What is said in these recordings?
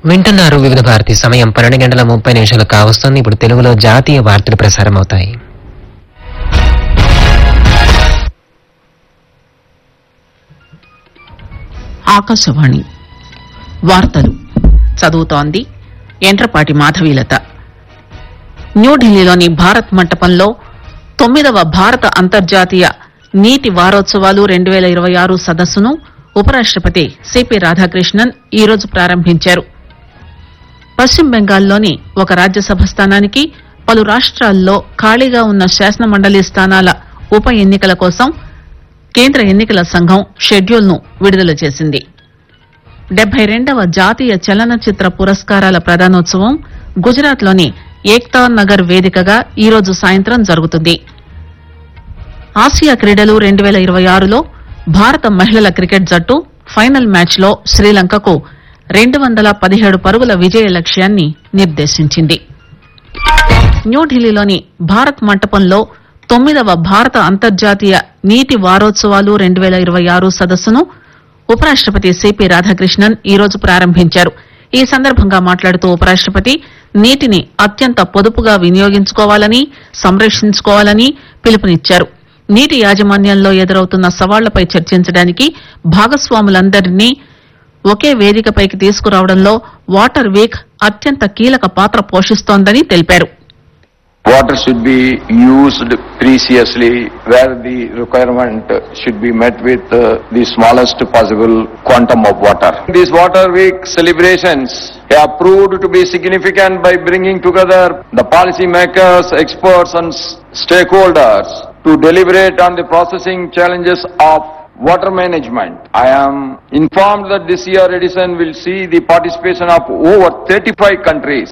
వింటున్నారు వివిధ భారతి సమయం పన్నెండు గంటల ముప్పై నిమిషాలు కావస్తుంది ఇప్పుడు తెలుగులో జాతీయ వార్తలు ప్రసారం అవుతాయి ఆకాశవాణి వార్తలు చదువుతోంది ఎంట్రపాటి మాధవీలత న్యూఢిల్లీలోని భారత్ మంటపంలో తొమ్మిదవ భారత అంతర్జాతీయ నీటి వారోత్సవాలు రెండు వేల ఇరవై ఆరు సదస్సును ఉపరాష్టపతి సిపి రాధాకృష్ణన్ ఈరోజు ప్రారంభించారు పశ్చిమ బెంగాల్లోని ఒక రాజ్యసభ స్థానానికి పలు రాష్ట్రాల్లో ఖాళీగా ఉన్న శాసనమండలి స్థానాల ఉప ఎన్నికల కోసం కేంద్ర ఎన్నికల సంఘం షెడ్యూల్ ను విడుదల చేసింది డెబ్బై రెండవ జాతీయ చలనచిత్ర పురస్కారాల ప్రదానోత్సవం గుజరాత్ లోని ఏక్తా నగర్ వేదికగా ఈరోజు సాయంత్రం జరుగుతుంది ఆసియా క్రీడలు రెండు వేల ఇరవై ఆరులో భారత మహిళల క్రికెట్ జట్టు ఫైనల్ మ్యాచ్ లో శ్రీలంకకు రెండు వందల పదిహేడు పరుగుల విజయ లక్ష్యాన్ని నిర్దేశించింది న్యూఢిల్లీలోని భారత్ మంటపంలో తొమ్మిదవ భారత అంతర్జాతీయ నీటి వారోత్సవాలు రెండు వేల ఇరవై ఆరు సదస్సును ఉపరాష్టపతి సిపి రాధాకృష్ణన్ ఈరోజు ప్రారంభించారు ఈ సందర్భంగా మాట్లాడుతూ ఉపరాష్టపతి నీటిని అత్యంత పొదుపుగా వినియోగించుకోవాలని సంరక్షించుకోవాలని పిలుపునిచ్చారు నీటి యాజమాన్యంలో ఎదురవుతున్న సవాళ్లపై చర్చించడానికి భాగస్వాములందరినీ ఒకే వేదికపైకి తీసుకురావడంలో వాటర్ వీక్ అత్యంత కీలక పాత్ర పోషిస్తోందని తెలిపారు Water should be used preciously where the requirement should be met with uh, the smallest possible quantum of water. These Water Week celebrations have proved to be significant by bringing together the policy makers, experts and s- stakeholders to deliberate on the processing challenges of water management. I am informed that this year edition will see the participation of over 35 countries.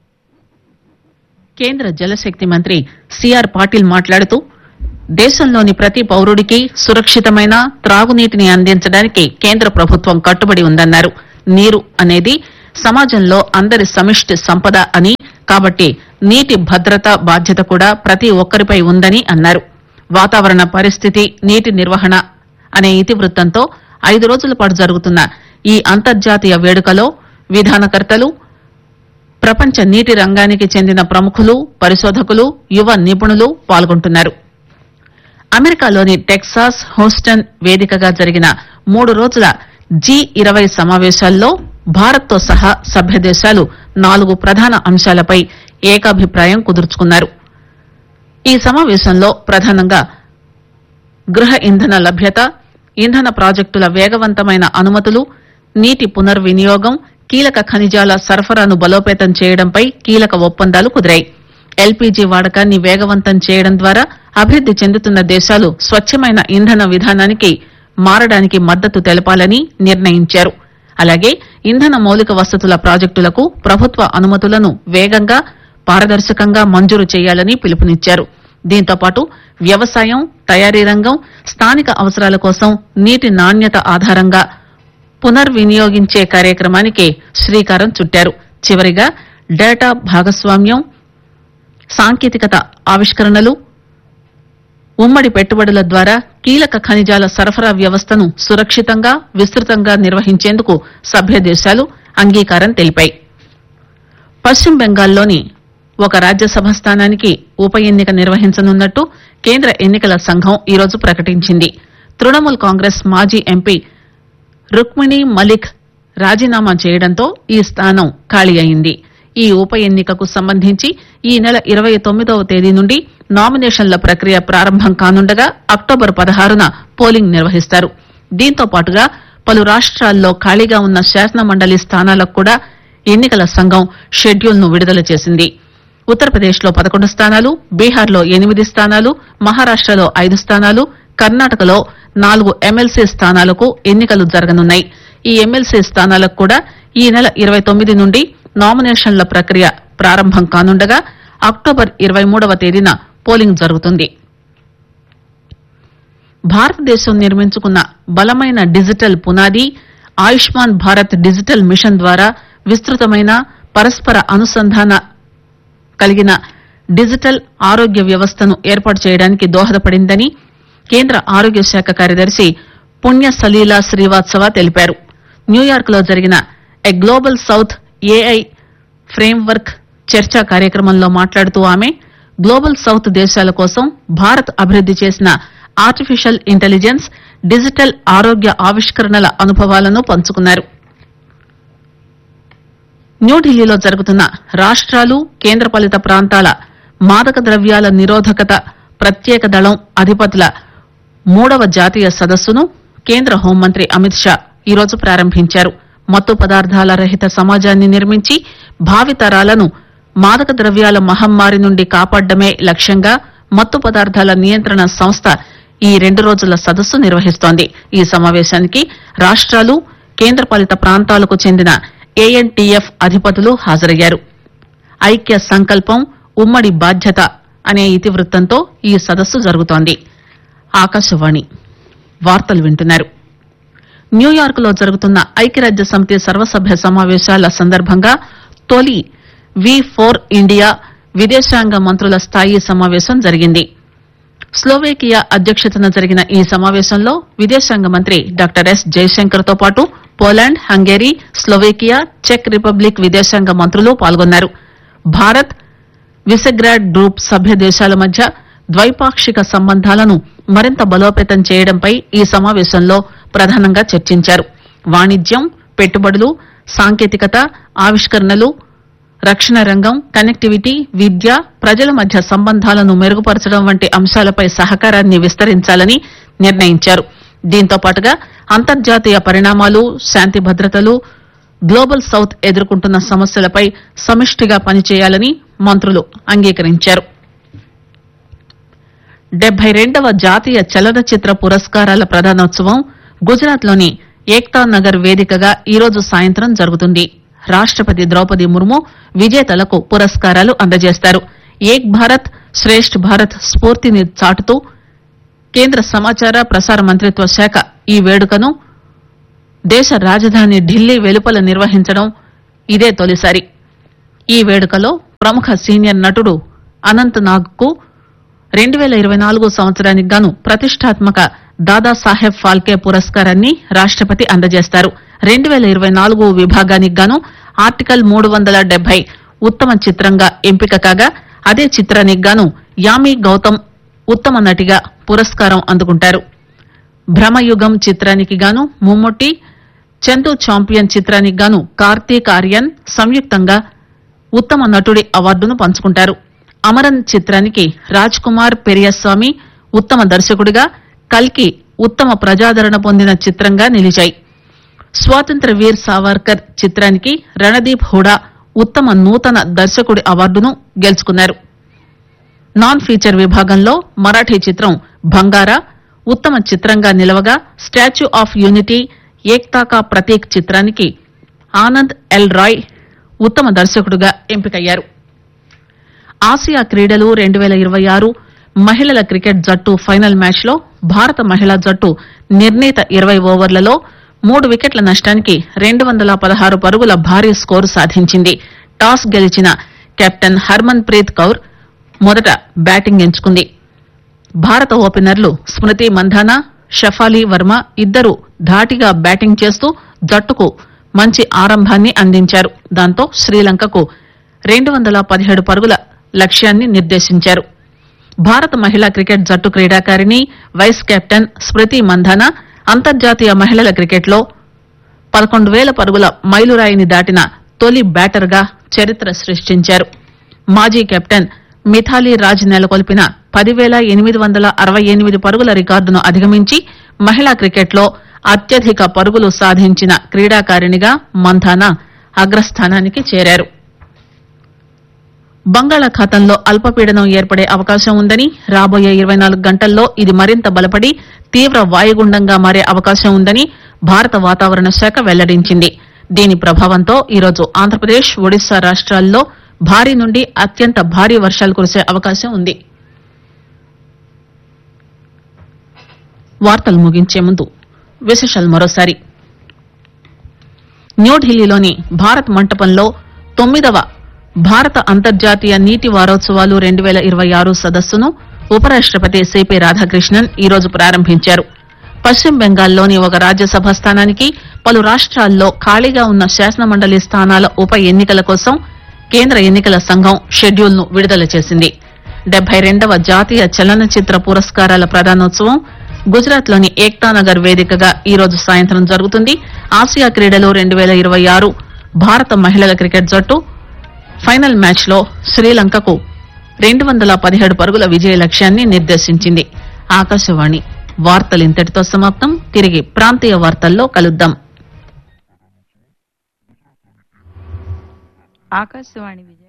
కేంద్ర జలశక్తి మంత్రి CR Patil మాట్లాడుతూ దేశంలోని ప్రతి పౌరుడికి సురక్షితమైన త్రాగునీటిని అందించడానికి కేంద్ర ప్రభుత్వం కట్టుబడి ఉందన్నారు నీరు అనేది సమాజంలో అందరి సమిష్టి సంపద అని కాబట్టి నీటి భద్రత బాధ్యత కూడా ప్రతి ఒక్కరిపై ఉందని అన్నారు వాతావరణ పరిస్థితి నీటి నిర్వహణ అనే ఇతివృత్తంతో ఐదు రోజుల పాటు జరుగుతున్న ఈ అంతర్జాతీయ వేడుకలో విధానకర్తలు ప్రపంచ నీటి రంగానికి చెందిన ప్రముఖులు పరిశోధకులు యువ నిపుణులు పాల్గొంటున్నారు అమెరికాలోని టెక్సాస్ హూస్టన్ వేదికగా జరిగిన మూడు రోజుల జీ ఇరవై సమావేశాల్లో భారత్తో సహా సభ్య దేశాలు నాలుగు ప్రధాన అంశాలపై ఏకాభిప్రాయం కుదుర్చుకున్నారు ఈ సమావేశంలో ప్రధానంగా గృహ ఇంధన లభ్యత ఇంధన ప్రాజెక్టుల వేగవంతమైన అనుమతులు నీటి పునర్వినియోగం కీలక ఖనిజాల సరఫరాను బలోపేతం చేయడంపై కీలక ఒప్పందాలు కుదిరాయి ఎల్పీజీ వాడకాన్ని వేగవంతం చేయడం ద్వారా అభివృద్ది చెందుతున్న దేశాలు స్వచ్ఛమైన ఇంధన విధానానికి మారడానికి మద్దతు తెలపాలని నిర్ణయించారు అలాగే ఇంధన మౌలిక వసతుల ప్రాజెక్టులకు ప్రభుత్వ అనుమతులను వేగంగా పారదర్శకంగా మంజూరు చేయాలని పిలుపునిచ్చారు దీంతో పాటు వ్యవసాయం తయారీ రంగం స్థానిక అవసరాల కోసం నీటి నాణ్యత ఆధారంగా పునర్వినియోగించే కార్యక్రమానికి శ్రీకారం చుట్టారు చివరిగా డేటా భాగస్వామ్యం సాంకేతికత ఆవిష్కరణలు ఉమ్మడి పెట్టుబడుల ద్వారా కీలక ఖనిజాల సరఫరా వ్యవస్థను సురక్షితంగా విస్తృతంగా నిర్వహించేందుకు సభ్య దేశాలు అంగీకారం తెలిపాయి పశ్చిమ బెంగాల్లోని ఒక రాజ్యసభ స్థానానికి ఉప ఎన్నిక నిర్వహించనున్నట్టు కేంద్ర ఎన్నికల సంఘం ఈరోజు ప్రకటించింది తృణమూల్ కాంగ్రెస్ మాజీ ఎంపీ రుక్మిణి మలిక్ రాజీనామా చేయడంతో ఈ స్థానం ఖాళీ అయింది ఈ ఉప ఎన్నికకు సంబంధించి ఈ నెల ఇరవై తొమ్మిదవ తేదీ నుండి నామినేషన్ల ప్రక్రియ ప్రారంభం కానుండగా అక్టోబర్ పదహారున పోలింగ్ నిర్వహిస్తారు దీంతో పాటుగా పలు రాష్ట్రాల్లో ఖాళీగా ఉన్న శాసన మండలి స్థానాలకు కూడా ఎన్నికల సంఘం షెడ్యూల్ ను విడుదల చేసింది ఉత్తరప్రదేశ్ లో పదకొండు స్థానాలు బీహార్ లో ఎనిమిది స్థానాలు మహారాష్టలో ఐదు స్థానాలు కర్ణాటకలో నాలుగు ఎమ్మెల్సీ స్థానాలకు ఎన్నికలు జరగనున్నాయి ఈ ఎమ్మెల్సీ స్థానాలకు కూడా ఈ నెల ఇరవై తొమ్మిది నుండి నామినేషన్ల ప్రక్రియ ప్రారంభం కానుండగా అక్టోబర్ ఇరవై మూడవ తేదీన పోలింగ్ జరుగుతుంది భారతదేశం నిర్మించుకున్న బలమైన డిజిటల్ పునాది ఆయుష్మాన్ భారత్ డిజిటల్ మిషన్ ద్వారా విస్తృతమైన పరస్పర అనుసంధాన కలిగిన డిజిటల్ ఆరోగ్య వ్యవస్థను ఏర్పాటు చేయడానికి దోహదపడిందని కేంద్ర ఆరోగ్య శాఖ కార్యదర్శి పుణ్య సలీలా శ్రీవాత్సవ తెలిపారు న్యూయార్క్ లో జరిగిన a global south AI framework చర్చా కార్యక్రమంలో మాట్లాడుతూ ఆమె గ్లోబల్ సౌత్ దేశాల కోసం భారత్ అభివృద్ది చేసిన ఆర్టిఫిషియల్ ఇంటెలిజెన్స్ డిజిటల్ ఆరోగ్య ఆవిష్కరణల అనుభవాలను పంచుకున్నారు న్యూఢిల్లీలో జరుగుతున్న రాష్ట్రాలు కేంద్రపాలిత ప్రాంతాల మాదక ద్రవ్యాల నిరోధకత ప్రత్యేక దళం అధిపతుల మూడవ జాతీయ సదస్సును కేంద్ర హోంమంత్రి అమిత్ షా ఈరోజు ప్రారంభించారు మత్తు పదార్థాల రహిత సమాజాన్ని నిర్మించి భావితరాలను మాదక ద్రవ్యాల మహమ్మారి నుండి కాపాడమే లక్ష్యంగా మత్తు పదార్థాల నియంత్రణ సంస్థ ఈ రెండు రోజుల సదస్సు నిర్వహిస్తోంది ఈ సమావేశానికి రాష్ట్రాలు కేంద్రపాలిత ప్రాంతాలకు చెందిన ఏఎన్టీఎఫ్ అధిపతులు హాజరయ్యారు ఐక్య సంకల్పం ఉమ్మడి బాధ్యత అనే ఇతివృత్తంతో ఈ సదస్సు జరుగుతోంది ఆకాశవాణి వార్తలు వింటున్నారు న్యూయార్క్ లో జరుగుతున్న ఐక్యరాజ్య సమితి సర్వసభ్య సమావేశాల సందర్భంగా తొలి వి ఫోర్ ఇండియా విదేశాంగ మంత్రుల స్థాయి సమావేశం జరిగింది స్లోవేకియా అధ్యక్షతన జరిగిన ఈ సమావేశంలో విదేశాంగ మంత్రి డాక్టర్ ఎస్ జయశంకర్ తో పాటు పోలాండ్ హంగేరీ స్లోవేకియా చెక్ రిపబ్లిక్ విదేశాంగ మంత్రులు పాల్గొన్నారు భారత్ విసెగ్రాడ్ గ్రూప్ సభ్య దేశాల మధ్య ద్వైపాక్షిక సంబంధాలను మరింత బలోపేతం చేయడంపై ఈ సమావేశంలో ప్రధానంగా చర్చించారు వాణిజ్యం పెట్టుబడులు సాంకేతికత ఆవిష్కరణలు రక్షణ రంగం కనెక్టివిటీ విద్య ప్రజల మధ్య సంబంధాలను మెరుగుపరచడం వంటి అంశాలపై సహకారాన్ని విస్తరించాలని నిర్ణయించారు దీంతో పాటుగా అంతర్జాతీయ పరిణామాలు శాంతి భద్రతలు గ్లోబల్ సౌత్ ఎదుర్కొంటున్న సమస్యలపై సమిష్టిగా పనిచేయాలని మంత్రులు అంగీకరించారు డెబ్బై రెండవ జాతీయ చలనచిత్ర పురస్కారాల ప్రదానోత్సవం గుజరాత్ లోని ఏక్తా నగర్ వేదికగా ఈరోజు సాయంత్రం జరుగుతుంది రాష్టపతి ద్రౌపది ముర్ము విజేతలకు పురస్కారాలు అందజేస్తారు ఏక్ భారత్ శ్రేష్ఠ్ భారత్ స్ఫూర్తిని చాటుతూ కేంద్ర సమాచార ప్రసార మంత్రిత్వ శాఖ ఈ వేడుకను దేశ రాజధాని ఢిల్లీ వెలుపల నిర్వహించడం ఇదే తొలిసారి ఈ వేడుకలో ప్రముఖ సీనియర్ నటుడు అనంత్ నాగ్ కు రెండు వేల ఇరవై నాలుగు సంవత్సరానికి గాను ప్రతిష్టాత్మక దాదాసాహెబ్ ఫాల్కే పురస్కారాన్ని రాష్టపతి అందజేస్తారు రెండు వేల ఇరవై నాలుగు విభాగానికి గాను ఆర్టికల్ మూడు వందల డెబ్బై ఉత్తమ చిత్రంగా ఎంపిక కాగా అదే చిత్రానికి గాను యామి గౌతమ్ ఉత్తమ నటిగా పురస్కారం అందుకుంటారు భ్రమయుగం చిత్రానికి గాను ముమ్మొట్టి చందు చాంపియన్ చిత్రానికి గాను కార్తీక్ ఆర్యన్ సంయుక్తంగా ఉత్తమ నటుడి అవార్డును పంచుకుంటారు అమరన్ చిత్రానికి రాజ్ కుమార్ పెరియస్వామి ఉత్తమ దర్శకుడిగా కల్కి ఉత్తమ ప్రజాదరణ పొందిన చిత్రంగా నిలిచాయి స్వాతంత్ర వీర్ సావర్కర్ చిత్రానికి రణదీప్ హుడా ఉత్తమ నూతన దర్శకుడి అవార్డును గెలుచుకున్నారు నాన్ ఫీచర్ విభాగంలో మరాఠీ చిత్రం బంగారా ఉత్తమ చిత్రంగా నిలవగా statue of unity Ekta ka Prateek చిత్రానికి ఆనంద్ ఎల్ రాయ్ ఉత్తమ దర్శకుడుగా ఎంపికయ్యారు ఆసియా క్రీడలు రెండు వేల ఇరవై ఆరు మహిళల క్రికెట్ జట్టు ఫైనల్ మ్యాచ్ లో భారత మహిళా జట్టు నిర్ణీత ఇరవై ఓవర్లలో మూడు వికెట్ల నష్టానికి రెండు వందల పదహారు పరుగుల భారీ స్కోరు సాధించింది టాస్ గెలిచిన కెప్టెన్ హర్మన్ ప్రీత్ కౌర్ మొదట బ్యాటింగ్ ఎంచుకుంది భారత ఓపెనర్లు స్మృతి మంధానా షఫాలి వర్మ ఇద్దరు ధాటిగా బ్యాటింగ్ చేస్తూ జట్టుకు మంచి ఆరంభాన్ని అందించారు దాంతో శ్రీలంకకు రెండు వందల పదిహేడు పరుగుల లక్ష్యాన్ని నిర్దేశించారు భారత మహిళా క్రికెట్ జట్టు క్రీడాకారిణి వైస్ కెప్టెన్ స్మృతి మంధానా అంతర్జాతీయ మహిళల క్రికెట్లో పదకొండు వేల పరుగుల మైలురాయిని దాటిన తొలి బ్యాటర్గా చరిత్ర సృష్టించారు మాజీ కెప్టెన్ మిథాలీ రాజ్ నెలకొల్పిన పదివేల ఎనిమిది వందల అరవై ఎనిమిది పరుగుల రికార్డును అధిగమించి మహిళా క్రికెట్లో అత్యధిక పరుగులు సాధించిన క్రీడాకారిణిగా మంధానా అగ్రస్థానానికి చేరారు బంగాళాఖాతంలో అల్పపీడనం ఏర్పడే అవకాశం ఉందని రాబోయే ఇరవై నాలుగు గంటల్లో ఇది మరింత బలపడి తీవ్ర వాయుగుండంగా మారే అవకాశం ఉందని భారత వాతావరణ శాఖ వెల్లడించింది దీని ప్రభావంతో ఈరోజు ఆంధ్రప్రదేశ్ ఒడిశా రాష్ట్రాల్లో భారీ నుండి అత్యంత భారీ వర్షాలు కురిసే అవకాశం ఉంది వార్తలు ముగించే ముందు విశేషాలు మరోసారి న్యూఢిల్లీలోని భారత్ మంటపంలో తొమ్మిదవ భారత అంతర్జాతీయ నీటి వారోత్సవాలు రెండు వేల ఇరవై ఆరు సదస్సును ఉపరాష్టపతి సిపి రాధాకృష్ణన్ ఈరోజు ప్రారంభించారు పశ్చిమ బెంగాల్లోని ఒక రాజ్యసభ స్థానానికి పలు రాష్ట్రాల్లో ఖాళీగా ఉన్న శాసనమండలి స్థానాల ఉప ఎన్నికల కోసం కేంద్ర ఎన్నికల సంఘం షెడ్యూల్ ను విడుదల చేసింది డెబ్బై రెండవ జాతీయ చలనచిత్ర పురస్కారాల ప్రదానోత్సవం గుజరాత్ లోని ఏక్తానగర్ వేదికగా ఈ రోజు సాయంత్రం జరుగుతుంది ఆసియా క్రీడలు రెండు వేల ఇరవై ఆరు భారత మహిళల క్రికెట్ జట్టు ఫైనల్ మ్యాచ్ లో శ్రీలంకకు రెండు వందల పదిహేడు పరుగుల విజయ లక్ష్యాన్ని నిర్దేశించింది ఆకాశవాణి వార్తలు ఇంతటితో సమాప్తం తిరిగి ప్రాంతీయ వార్తల్లో కలుద్దాం ఆకాశవాణి విజయ